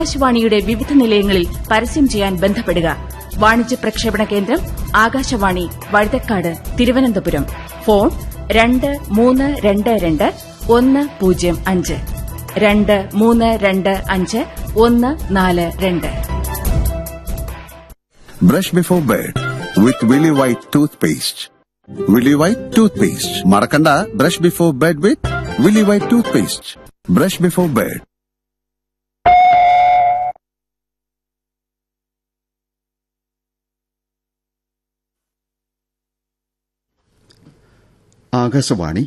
ആകാശവാണിയുടെ വിവിധ നിലയങ്ങളിൽ പരസ്യം ചെയ്യാൻ ബന്ധപ്പെടുക വാണിജ്യ പ്രക്ഷേപണ കേന്ദ്രം ആകാശവാണി വഴുതക്കാട് തിരുവനന്തപുരം ഫോൺ രണ്ട് മൂന്ന് രണ്ട് രണ്ട് ഒന്ന് പൂജ്യം അഞ്ച് രണ്ട് മൂന്ന് രണ്ട് അഞ്ച് ഒന്ന് നാല് രണ്ട് Brush before bed with Willy White toothpaste. Willy White toothpaste. Marakanda, brush before bed with Willy White toothpaste. Brush before bed. Akashvani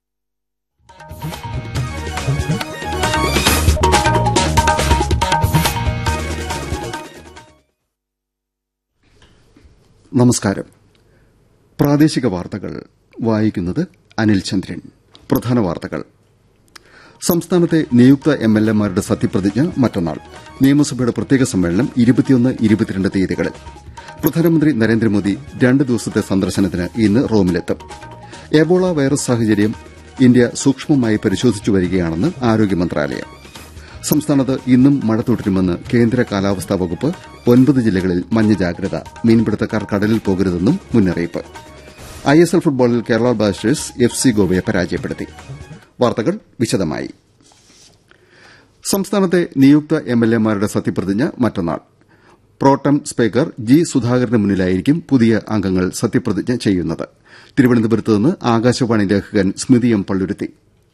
നമസ്കാരം പ്രാദേശിക വാർത്തകൾ വായിക്കുന്നത് അനിൽ ചന്ദ്രൻ പ്രധാന വാർത്തകൾ സംസ്ഥാനത്തെ നിയുക്ത എം എൽ എമാരുടെ സത്യപ്രതിജ്ഞ മറ്റന്നാൾ നിയമസഭയുടെ പ്രത്യേക സമ്മേളനം ഇരുപത്തിയൊന്ന് ഇരുപത്തിരണ്ട് തീയതികളിൽ പ്രധാനമന്ത്രി നരേന്ദ്രമോദി രണ്ട് ദിവസത്തെ സന്ദർശനത്തിന് ഇന്ന് റോമിലെത്തും എബോള വൈറസ് സാഹചര്യം ഇന്ത്യ സൂക്ഷ്മമായി പരിശോധിച്ചു വരികയാണെന്ന് ആരോഗ്യ മന്ത്രാലയം സംസ്ഥാനത്ത് ഇന്നും മഴ തുടരുമെന്ന് കേന്ദ്ര കാലാവസ്ഥാ വകുപ്പ് ഒൻപത് ജില്ലകളിൽ മഞ്ഞ ജാഗ്രത മീൻപിടുത്തക്കാർ കടലിൽ പോകരുതെന്നും മുന്നറിയിപ്പ് ഐഎസ്എൽ ഫുട്ബോളിൽ കേരള ബ്ലാസ്റ്റേഴ്സ് എഫ് സി ഗോവയെ പരാജയപ്പെടുത്തി വാർത്തകൾ വിശദമായി സംസ്ഥാനത്തെ നിയുക്ത എംഎൽഎമാരുടെ സത്യപ്രതിജ്ഞ മറ്റന്നാൾ പ്രോട്ടം സ്പീക്കർ ജി സുധാകരന് മുന്നിലായിരിക്കും പുതിയ അംഗങ്ങൾ സത്യപ്രതിജ്ഞ ചെയ്യുന്നത് തിരുവനന്തപുരത്ത് നിന്ന് ആകാശവാണി ലേഖകൻ Smithi M Palluruthy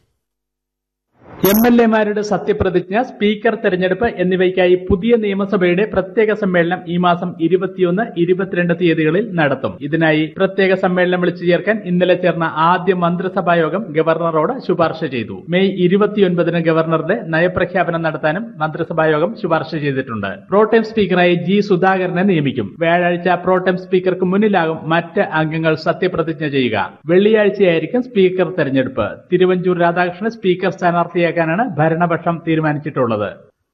M L എമാരുടെ സത്യപ്രതിജ്ഞ സ്പീക്കർ തെരഞ്ഞെടുപ്പ് എന്നിവയ്ക്കായി പുതിയ നിയമസഭയുടെ പ്രത്യേക സമ്മേളനം ഈ മാസം ഇരുപത്തിയൊന്ന് ഇരുപത്തിരണ്ട് തീയതികളിൽ നടത്തും ഇതിനായി പ്രത്യേക സമ്മേളനം വിളിച്ചു ചേർക്കാൻ ഇന്നലെ ചേർന്ന ആദ്യ മന്ത്രിസഭാ യോഗം ഗവർണറോട് ശുപാർശ ചെയ്തു മെയ് ഇരുപത്തിയൊൻപതിന് ഗവർണറുടെ നയപ്രഖ്യാപനം നടത്താനും മന്ത്രിസഭാ യോഗം ശുപാർശ ചെയ്തിട്ടുണ്ട് പ്രോട്ടേം സ്പീക്കറായി ജി സുധാകരനെ നിയമിക്കും വ്യാഴാഴ്ച പ്രോട്ടേം സ്പീക്കർക്ക് മുന്നിലാകും മറ്റ് അംഗങ്ങൾ സത്യപ്രതിജ്ഞ ചെയ്യുക വെള്ളിയാഴ്ചയായിരിക്കും സ്പീക്കർ തെരഞ്ഞെടുപ്പ് തിരുവഞ്ചൂർ രാധാകൃഷ്ണനെ സ്പീക്കർ സ്ഥാനാർത്ഥിയാക്കാനാണ് ഭരണപക്ഷം തീരുമാനിച്ചിട്ടുള്ളത്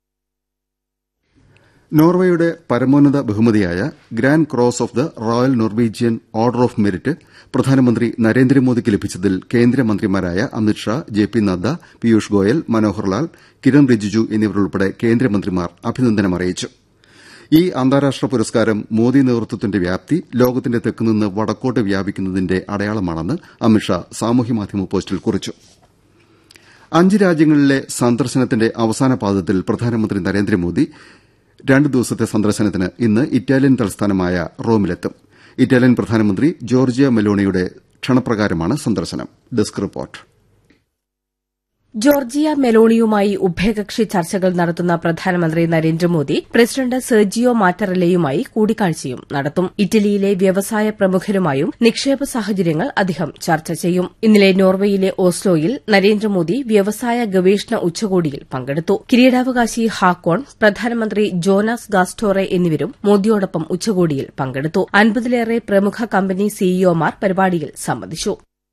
നോർവേയുടെ പരമോന്നത ബഹുമതിയായ grand cross of the royal Norwegian order of merit പ്രധാനമന്ത്രി നരേന്ദ്രമോദിക്ക് ലഭിച്ചതിൽ കേന്ദ്രമന്ത്രിമാരായ അമിത്ഷാ ജെ പി നദ്ദ പീയൂഷ് ഗോയൽ മനോഹർലാൽ കിരൺ റിജിജു എന്നിവരുൾപ്പെടെ കേന്ദ്രമന്ത്രിമാർ അഭിനന്ദനം അറിയിച്ചു ഈ അന്താരാഷ്ട്ര പുരസ്കാരം മോദി നേതൃത്വത്തിന്റെ വ്യാപ്തി ലോകത്തിന്റെ തെക്കുനിന്ന് വടക്കോട്ട് വ്യാപിക്കുന്നതിന്റെ അടയാളമാണെന്ന് അമിത്ഷാ സാമൂഹ്യമാധ്യമ പോസ്റ്റിൽ കുറിച്ചു അഞ്ച് രാജ്യങ്ങളിലെ സന്ദർശനത്തിന്റെ അവസാന പാദത്തിൽ പ്രധാനമന്ത്രി നരേന്ദ്രമോദി രണ്ട് ദിവസത്തെ സന്ദർശനത്തിന് ഇന്ന് ഇറ്റാലിയൻ തലസ്ഥാനമായ റോമിലെത്തും ഇറ്റാലിയൻ പ്രധാനമന്ത്രി ജോർജിയ മെലോണിയുടെ ക്ഷണപ്രകാരമാണ് സന്ദർശനം ഡെസ്ക് റിപ്പോർട്ട് ജോർജിയ മെലോണിയുമായി ഉഭയകക്ഷി ചർച്ചകൾ നടത്തുന്ന പ്രധാനമന്ത്രി നരേന്ദ്രമോദി പ്രസിഡന്റ് സെർജിയോ മാറ്ററലയുമായി കൂടിക്കാഴ്ചയും നടത്തും ഇറ്റലിയിലെ വ്യവസായ പ്രമുഖരുമായും നിക്ഷേപ സാഹചര്യങ്ങൾ അദ്ദേഹം ചർച്ച ചെയ്യും ഇന്നലെ നോർവേയിലെ ഓസ്ലോയിൽ നരേന്ദ്രമോദി വ്യവസായ ഗവേഷണ ഉച്ചകോടിയിൽ പങ്കെടുത്തു കിരീടാവകാശി ഹാക്കോൺ പ്രധാനമന്ത്രി ജോനാസ് ഗാസ്റ്റോറെ എന്നിവരും മോദിയോടൊപ്പം ഉച്ചകോടിയിൽ പങ്കെടുത്തു അൻപതിലേറെ പ്രമുഖ കമ്പനി സിഇഒമാർ പരിപാടിയിൽ സംബന്ധിച്ചു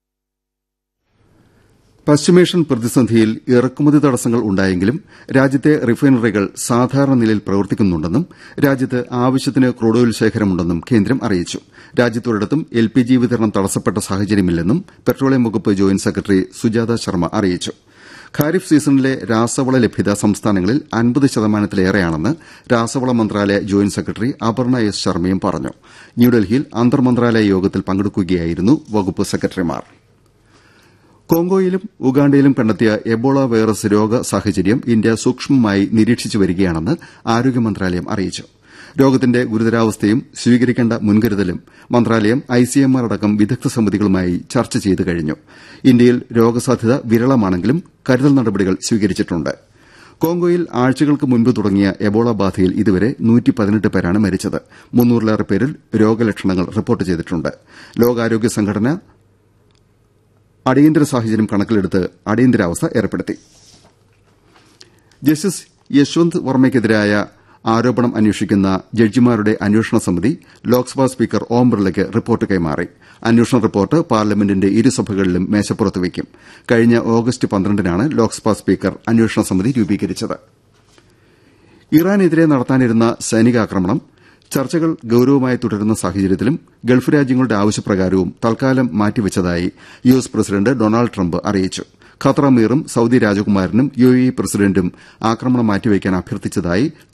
പശ്ചിമേഷ്യൻ പ്രതിസന്ധിയിൽ ഇറക്കുമതി തടസ്സങ്ങൾ ഉണ്ടായെങ്കിലും രാജ്യത്തെ റിഫൈനറികൾ സാധാരണ നിലയിൽ പ്രവർത്തിക്കുന്നുണ്ടെന്നും രാജ്യത്ത് ആവശ്യത്തിന് ക്രൂഡ് ഓയിൽ ശേഖരമുണ്ടെന്നും കേന്ദ്രം അറിയിച്ചു രാജ്യത്തൊരിടത്തും എൽ പി ജി വിതരണം തടസ്സപ്പെട്ട സാഹചര്യമില്ലെന്നും പെട്രോളിയം വകുപ്പ് ജോയിന്റ് സെക്രട്ടറി സുജാത ശർമ്മ അറിയിച്ചു ഖാരിഫ് സീസണിലെ രാസവള ലഭ്യത സംസ്ഥാനങ്ങളിൽ അൻപത് ശതമാനത്തിലേറെയാണെന്ന് രാസവള മന്ത്രാലയ ജോയിന്റ് സെക്രട്ടറി അപർണ എസ് ശർമ്മയും പറഞ്ഞു ന്യൂഡൽഹിയിൽ അന്തർമന്ത്രാലയ യോഗത്തിൽ പങ്കെടുക്കുകയായിരുന്നു വകുപ്പ് സെക്രട്ടറിമാർ കോങ്കോയിലും ഉഗാണ്ടയിലും കണ്ടെത്തിയ എബോള വൈറസ് രോഗ സാഹചര്യം ഇന്ത്യ സൂക്ഷ്മമായി നിരീക്ഷിച്ചു വരികയാണെന്ന് ആരോഗ്യ മന്ത്രാലയം അറിയിച്ചു രോഗത്തിന്റെ ഗുരുതരാവസ്ഥയും സ്വീകരിക്കേണ്ട മുൻകരുതലും മന്ത്രാലയം ഐസിഎംആർ അടക്കം വിദഗ്ധ സമിതികളുമായി ചർച്ച ചെയ്തു കഴിഞ്ഞു ഇന്ത്യയിൽ രോഗസാധ്യത വിരളമാണെങ്കിലും കരുതൽ നടപടികൾ സ്വീകരിച്ചിട്ടുണ്ട് കോങ്കോയിൽ ആഴ്ചകൾക്ക് മുൻപ് തുടങ്ങിയ എബോള ബാധയിൽ ഇതുവരെ പേരാണ് മരിച്ചത് മുന്നൂറിലേറെ പേരിൽ രോഗലക്ഷണങ്ങൾ റിപ്പോർട്ട് ചെയ്തിട്ടുണ്ട് ലോകാരോഗ്യ സംഘടന അടിയന്തര സാഹചര്യം കണക്കിലെടുത്ത് അടിയന്തരാവസ്ഥ ഏർപ്പെടുത്തി ജസ്റ്റിസ് യശ്വന്ത് വർമ്മയ്ക്കെതിരായ ആരോപണം അന്വേഷിക്കുന്ന ജഡ്ജിമാരുടെ അന്വേഷണ സമിതി ലോക്സഭാ സ്പീക്കർ ഓം ബിർളയ്ക്ക് റിപ്പോർട്ട് കൈമാറി അന്വേഷണ റിപ്പോർട്ട് പാർലമെന്റിന്റെ ഇരുസഭകളിലും മേശപ്പുറത്ത് വയ്ക്കും കഴിഞ്ഞ ഓഗസ്റ്റ് പന്ത്രണ്ടിനാണ് ലോക്സഭാ സ്പീക്കർ അന്വേഷണ സമിതി രൂപീകരിച്ചത് ഇറാനെതിരെ നടത്താനിരുന്ന സൈനികാക്രമണം ചർച്ചകൾ ഗൌരവമായി തുടരുന്ന സാഹചര്യത്തിലും ഗൾഫ് രാജ്യങ്ങളുടെ ആവശ്യപ്രകാരവും തൽക്കാലം മാറ്റിവച്ചതായി U S president Donald Trump അറിയിച്ചു ഖത്തർ അമീറും സൌദി രാജകുമാരനും യു എ ഇ പ്രസിഡന്റും ആക്രമണം മാറ്റിവെക്കാൻ അഭ്യർത്ഥിച്ചതായി